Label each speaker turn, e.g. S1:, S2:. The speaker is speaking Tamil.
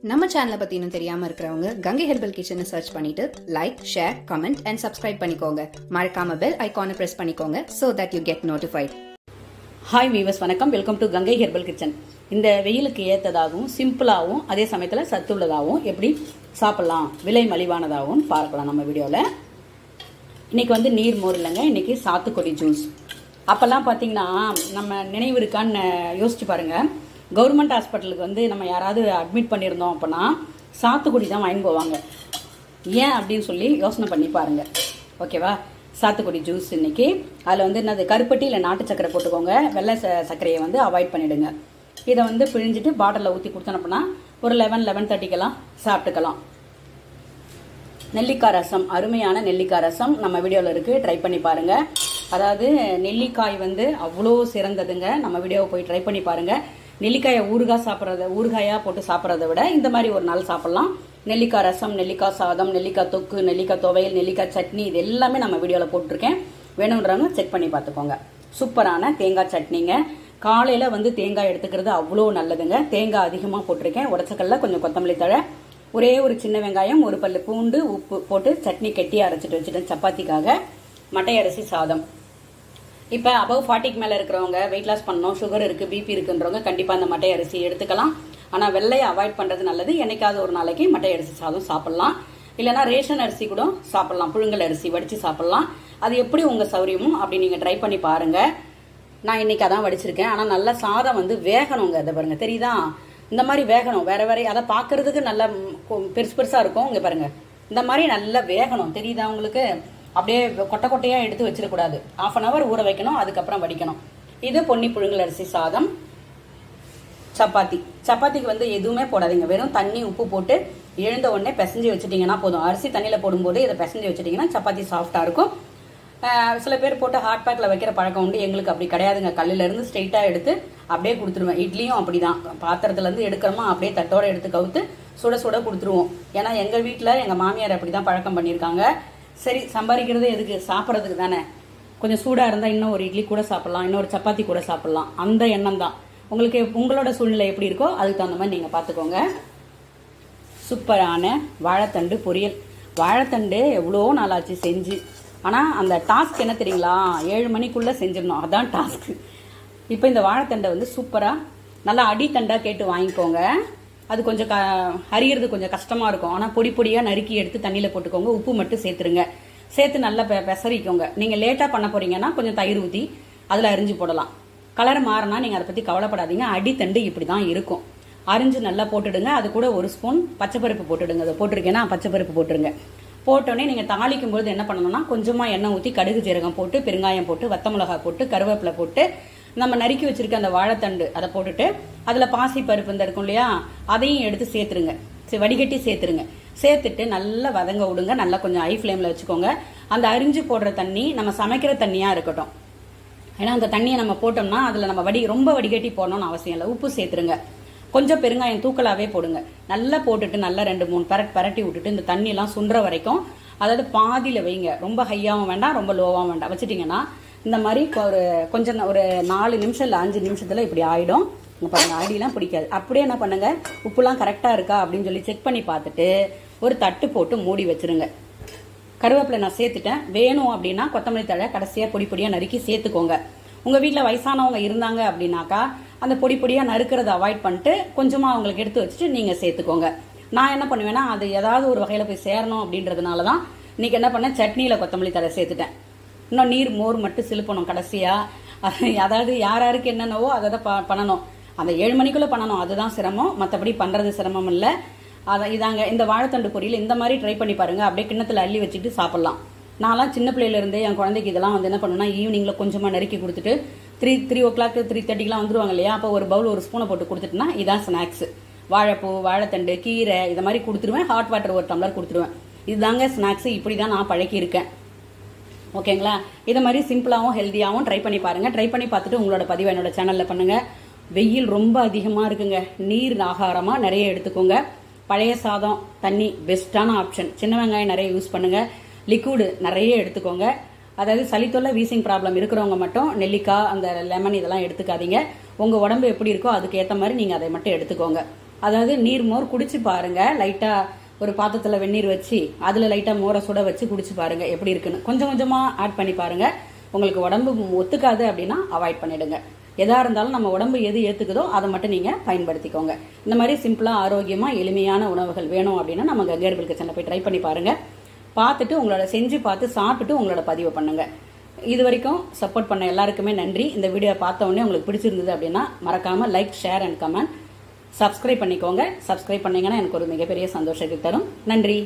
S1: நம்ம சேனலை பத்தி இன்னும் தெரியாம இருக்கிறவங்க கங்கை ஹெர்பல் கிச்சனை சர்ச் பண்ணிட்டு like share comment and subscribe பண்ணிக்கோங்க மறக்காம பெல் ஐகானை பிரஸ் பண்ணிக்கோங்க so that you get notified
S2: hi viewers வணக்கம் welcome to Ganga herbal kitchen இந்த வெயிலுக்கு ஏற்றதாகவும் சிம்பிளாகவும் அதே சமயத்தில் சத்துள்ளதாகவும் எப்படி சாப்பிடலாம் விலை மலிவானதாகவும் பார்க்கலாம் நம்ம வீடியோவில் இன்னைக்கு வந்து நீர் மோர் இல்லைங்க இன்னைக்கு சாத்துக்குடி ஜூஸ் அப்போல்லாம் பார்த்தீங்கன்னா நம்ம நினைவு இருக்கான்னு யோசிச்சு பாருங்க கவர்மெண்ட் ஹாஸ்பிட்டலுக்கு வந்து நம்ம யாராவது அட்மிட் பண்ணியிருந்தோம் அப்படின்னா சாத்துக்குடி தான் வாங்கி போவாங்க ஏன் அப்படின்னு சொல்லி யோசனை பண்ணி பாருங்க ஓகேவா சாத்துக்குடி ஜூஸ் இன்னைக்கு அதில் வந்து என்னது கருப்பட்டி இல்லை நாட்டு சக்கரை போட்டுக்கோங்க வெள்ளை ச- சர்க்கரையை வந்து அவாய்ட் பண்ணிடுங்க இதை வந்து பிழிஞ்சிட்டு பாட்டிலில் ஊற்றி கொடுத்தனப்போனா ஒரு லெவன் லெவன் தேர்ட்டிக்கெல்லாம் சாப்பிட்டுக்கலாம் நெல்லிக்காய் ரசம் அருமையான நெல்லிக்காய் ரசம் நம்ம வீடியோவில் இருக்குது ட்ரை பண்ணி பாருங்க அதாவது நெல்லிக்காய் வந்து அவ்வளோ சிறந்ததுங்க நம்ம வீடியோவை போய் ட்ரை பண்ணி பாருங்க நெல்லிக்காயை ஊறுகாய் சாப்பிட்றத ஊறுகாயாக போட்டு சாப்பிட்றத விட இந்த மாதிரி ஒரு நாள் சாப்பிட்லாம் நெல்லிக்காய் ரசம் நெல்லிக்காய் சாதம் நெல்லிக்காய் தொக்கு நெல்லிக்காய் துவையல் நெல்லிக்காய் சட்னி இது எல்லாமே நம்ம வீடியோவில் போட்டிருக்கேன் வேணுன்றவங்க செக் பண்ணி பார்த்துக்கோங்க சூப்பரான தேங்காய் சட்னிங்க காலையில் வந்து தேங்காய் எடுத்துக்கிறது அவ்வளோ நல்லதுங்க தேங்காய் அதிகமாக போட்டிருக்கேன் உடச்சக்கல்ல கொஞ்சம் கொத்தமல்லி தழை ஒரே ஒரு சின்ன வெங்காயம் ஒரு பல்லு பூண்டு உப்பு போட்டு சட்னி கெட்டி அரைச்சிட்டு வச்சுட்டேன் சப்பாத்திக்காக மட்டை அரிசி சாதம் இப்போ அபவ் ஃபார்ட்டிக்கு மேலே இருக்கிறவங்க வெயிட் லாஸ் பண்ணணும் சுகர் இருக்குது பிபி இருக்குன்றவங்க கண்டிப்பாக அந்த மட்டை அரிசி எடுத்துக்கலாம் ஆனால் வெள்ளையை அவாய்ட் பண்ணுறது நல்லது என்னைக்காவது ஒரு நாளைக்கு மட்டை அரிசி சாதம் சாப்பிட்லாம் இல்லைன்னா ரேஷன் அரிசி கூட சாப்பிட்லாம் புழுங்கல் அரிசி வடித்து சாப்பிட்லாம் அது எப்படி உங்கள் சௌரியமோ அப்படி நீங்கள் ட்ரை பண்ணி பாருங்கள் நான் இன்னைக்கு அதான் வடிச்சிருக்கேன் ஆனால் நல்ல சாதம் வந்து வேகணுங்க அதை பாருங்க தெரியுதா இந்த மாதிரி வேகணும் வேற வேற அதை பார்க்கறதுக்கு நல்ல ம், கொ- பெருசு பெருசா இருக்கும் இங்க பாருங்க இந்த மாதிரி நல்லா வேகணும் தெரியுதா உங்களுக்கு அப்படியே கொட்டை கொட்டையா எடுத்து வச்சிடக்கூடாது ஆஃப் அன் ஹவர் ஊற வைக்கணும் அதுக்கப்புறம் வடிக்கணும் இது பொன்னி புழுங்கல் அரிசி சாதம் சப்பாத்தி சப்பாத்திக்கு வந்து எதுவுமே போடாதீங்க வெறும் தண்ணி உப்பு போட்டு எழுந்த உடனே பிசைஞ்சு வச்சுட்டீங்கன்னா போதும் அரிசி தண்ணியில் போடும்போது இதை பிசைஞ்சு வச்சுட்டீங்கன்னா சப்பாத்தி சாஃப்டாக இருக்கும் ஆஹ் சில பேர் போட்டு ஹாட் பேக்கில் வைக்கிற பழக்கம் உண்டு எங்களுக்கு அப்படி கிடையாதுங்க கல்லுல இருந்து ஸ்ட்ரெயிட்டாக எடுத்து அப்படியே கொடுத்துருவேன் இட்லியும் அப்படிதான் பாத்திரத்துல இருந்து எடுக்கிறோமா அப்படியே தட்டோட எடுத்து கவுத்து சுட சுட கொடுத்துருவோம் ஏன்னா எங்கள் வீட்டில் எங்கள் மாமியார் அப்படி தான் பழக்கம் பண்ணியிருக்காங்க சரி சம்பாதிக்கிறது எதுக்கு சாப்பிட்றதுக்கு தானே கொஞ்சம் சூடாக இருந்தால் இன்னும் ஒரு இட்லி கூட சாப்பிடலாம் இன்னொரு சப்பாத்தி கூட சாப்பிடலாம் அந்த எண்ணம் தான் உங்களுக்கு உங்களோட சூழ்நிலை எப்படி இருக்கோ அதுக்கு தகுந்த மாதிரி நீங்கள் பார்த்துக்கோங்க சூப்பரான வாழைத்தண்டு பொரியல் வாழைத்தண்டு எவ்வளோ நாளாச்சு செஞ்சு ஆனால் அந்த டாஸ்க் என்ன தெரியுங்களா ஏழு மணிக்குள்ளே செஞ்சிடணும் அதான் டாஸ்க் இப்போ இந்த வாழைத்தண்டை வந்து சூப்பராக நல்லா அடித்தண்டாக கேட்டு வாங்கிக்கோங்க அது கொஞ்சம் க அரியறது கொஞ்சம் கஷ்டமாக இருக்கும் ஆனால் பொடி பொடியாக நறுக்கி எடுத்து தண்ணியில் போட்டுக்கோங்க உப்பு மட்டும் சேர்த்துருங்க சேர்த்து நல்லா பெ பெசரிக்கோங்க நீங்கள் லேட்டாக பண்ண போறீங்கன்னா கொஞ்சம் தயிர் ஊற்றி அதில் அரிஞ்சு போடலாம் கலர் மாறினா நீங்கள் அதை பற்றி கவலைப்படாதீங்க அடித்தண்டு இப்படி தான் இருக்கும் அரிஞ்சு நல்லா போட்டுடுங்க அது கூட ஒரு ஸ்பூன் பச்சைப்பருப்பு போட்டுடுங்க அதை போட்டிருக்கேன்னா பச்சைப்பருப்பு போட்டுருங்க போட்டோடனே நீங்கள் தாளிக்கும் பொழுது என்ன பண்ணணும்னா கொஞ்சமாக எண்ணெய் ஊற்றி கடுகு ஜீரகம் போட்டு பெருங்காயம் போட்டு வத்த மிளகாய் போட்டு கருவேப்பிலை போட்டு நம்ம நறுக்கி வச்சிருக்க அந்த வாழைத்தண்டு அதை போட்டுட்டு அதில் பாசி பருப்பு இந்த இருக்கும் இல்லையா அதையும் எடுத்து சேர்த்துருங்க சரி வடிகட்டி சேர்த்துருங்க சேர்த்துட்டு நல்லா வதங்க விடுங்க நல்லா கொஞ்சம் ஹை ஃப்ளேமில் வச்சுக்கோங்க அந்த அரிஞ்சு போடுற தண்ணி நம்ம சமைக்கிற தண்ணியாக இருக்கட்டும் ஏன்னா அந்த தண்ணியை நம்ம போட்டோம்னா அதில் நம்ம வடி ரொம்ப வடிகட்டி போடணும்னு அவசியம் இல்லை உப்பு சேர்த்துருங்க கொஞ்சம் பெருங்காயம் தூக்கலாவே போடுங்க நல்லா போட்டுட்டு நல்லா ரெண்டு மூணு பரட் பரட்டி விட்டுட்டு இந்த தண்ணியெல்லாம் சுண்டுற வரைக்கும் அதாவது பாதியில் வைங்க ரொம்ப ஹையாகவும் வேண்டாம் ரொம்ப லோவாகவும் வேண்டாம் வச்சுட்டிங்கன்னா இந்த மாதிரி ஒரு கொஞ்சம் ஒரு நாலு நிமிஷம் இல்லை அஞ்சு நிமிஷத்தில் இப்படி ஆயிடும் இங்க பாருங்க அடியெல்லாம் பிடிக்காது அப்படியே என்ன பண்ணுங்க உப்புலாம் கரெக்டாக இருக்கா அப்படின்னு சொல்லி செக் பண்ணி பார்த்துட்டு ஒரு தட்டு போட்டு மூடி வச்சிருங்க கருவேப்பிலை நான் சேர்த்துட்டேன் வேணும் அப்படின்னா கொத்தமல்லி தழை கடைசியாக பொடி பொடியாக நறுக்கி சேர்த்துக்கோங்க உங்கள் வீட்டில் வயசானவங்க இருந்தாங்க அப்படின்னாக்கா அந்த பொடி பொடியாக நறுக்கிறத அவாய்ட் பண்ணிட்டு கொஞ்சமாக அவங்களுக்கு எடுத்து வச்சுட்டு நீங்கள் சேர்த்துக்கோங்க நான் என்ன பண்ணுவேன்னா அது ஏதாவது ஒரு வகையில் போய் சேரணும் அப்படின்றதுனால தான் இன்னைக்கு என்ன பண்ணேன் சட்னியில் கொத்தமல்லி தழை சேர்த்துட்டேன் இன்னும் நீர் மோர் மட்டும் சிலுப்பணும் கடைசியாக அதாவது யார் யாருக்கு என்னென்னவோ அதை தான் ப- பண்ணணும் அந்த ஏழு மணிக்குள்ளே பண்ணணும் அதுதான் சிரமம் மற்றபடி பண்ணுறது சிரமம் இல்லை அதான் இதாங்க இந்த வாழைத்தண்டு பொரியல் இந்த மாதிரி ட்ரை பண்ணி பாருங்க அப்படியே கிண்ணத்துல அள்ளி வச்சுட்டு சாப்பிடலாம் நான்லாம் சின்ன பிள்ளையில இருந்தே என் குழந்தைக்கு இதெல்லாம் வந்து என்ன பண்ணுன்னா ஈவினிங்ல கொஞ்சமா நறுக்கி கொடுத்துட்டு three three o'clock three தேர்ட்டிக்கெலாம் வந்துருவாங்க இல்லையா அப்போ ஒரு பவுல் ஒரு ஸ்பூனை போட்டு கொடுத்துட்டுனா இதான் ஸ்நாக்ஸ் வாழைப்பூ வாழைத்தண்டு கீரை இதை மாதிரி கொடுத்துருவேன் ஹாட் வாட்டர் ஒரு டம்ளர் கொடுத்துருவேன் இதுதாங்க ஸ்நாக்ஸ் இப்படி தான் நான் பழக்கியிருக்கேன் ஓகேங்களா இதை மாதிரி சிம்பிளாகவும் ஹெல்த்தியாகவும் ட்ரை பண்ணி பாருங்க ட்ரை பண்ணி பார்த்துட்டு உங்களோட பதிவை என்னோட சேனல்ல பண்ணுங்க வெயில் ரொம்ப அதிகமாக இருக்குங்க நீர் ஆகாரமாக நிறைய எடுத்துக்கோங்க பழைய சாதம் தண்ணி பெஸ்ட்டான ஆப்ஷன் சின்ன வெங்காயம் நிறைய யூஸ் பண்ணுங்க லிக்விடு நிறைய எடுத்துக்கோங்க அதாவது சளித்தொல்லை வீசிங் ப்ராப்ளம் இருக்கிறவங்க மட்டும் நெல்லிக்காய் அந்த லெமன் இதெல்லாம் எடுத்துக்காதீங்க உங்கள் உடம்பு எப்படி இருக்கோ அதுக்கு ஏற்ற மாதிரி நீங்கள் அதை மட்டும் எடுத்துக்கோங்க அதாவது நீர் மோர் குடிச்சு பாருங்க லைட்டா ஒரு பாத்திரத்துல வெந்நீர் வச்சு அதுல லைட்டா மோரை சுட வச்சு குடிச்சு பாருங்க எப்படி இருக்குன்னு கொஞ்சம் கொஞ்சமா ஆட் பண்ணி பாருங்க உங்களுக்கு உடம்பு ஒத்துக்காது அப்படின்னா அவாய்ட் பண்ணிடுங்க எதா இருந்தாலும் நம்ம உடம்பு எது ஏத்துக்குதோ அதை மட்டும் நீங்க பயன்படுத்திக்கோங்க இந்த மாதிரி சிம்பிளா ஆரோக்கியமா எளிமையான உணவுகள் வேணும் அப்படின்னா நம்ம கங்கேர்பிள் கிச்சன்ல போய் ட்ரை பண்ணி பாருங்க பார்த்துட்டு உங்களோட செஞ்சு பார்த்து சாப்பிட்டுட்டு உங்களோட பதிவு பண்ணுங்க இது வரைக்கும் சப்போர்ட் பண்ண எல்லாருக்குமே நன்றி இந்த வீடியோ பார்த்த உடனே உங்களுக்கு பிடிச்சிருந்தது அப்படின்னா மறக்காம like share and comment subscribe பண்ணிக்கோங்க சப்ஸ்கிரைப் பண்ணீங்கன்னா எனக்கு ஒரு மிகப்பெரிய சந்தோஷத்தை தரும் நன்றி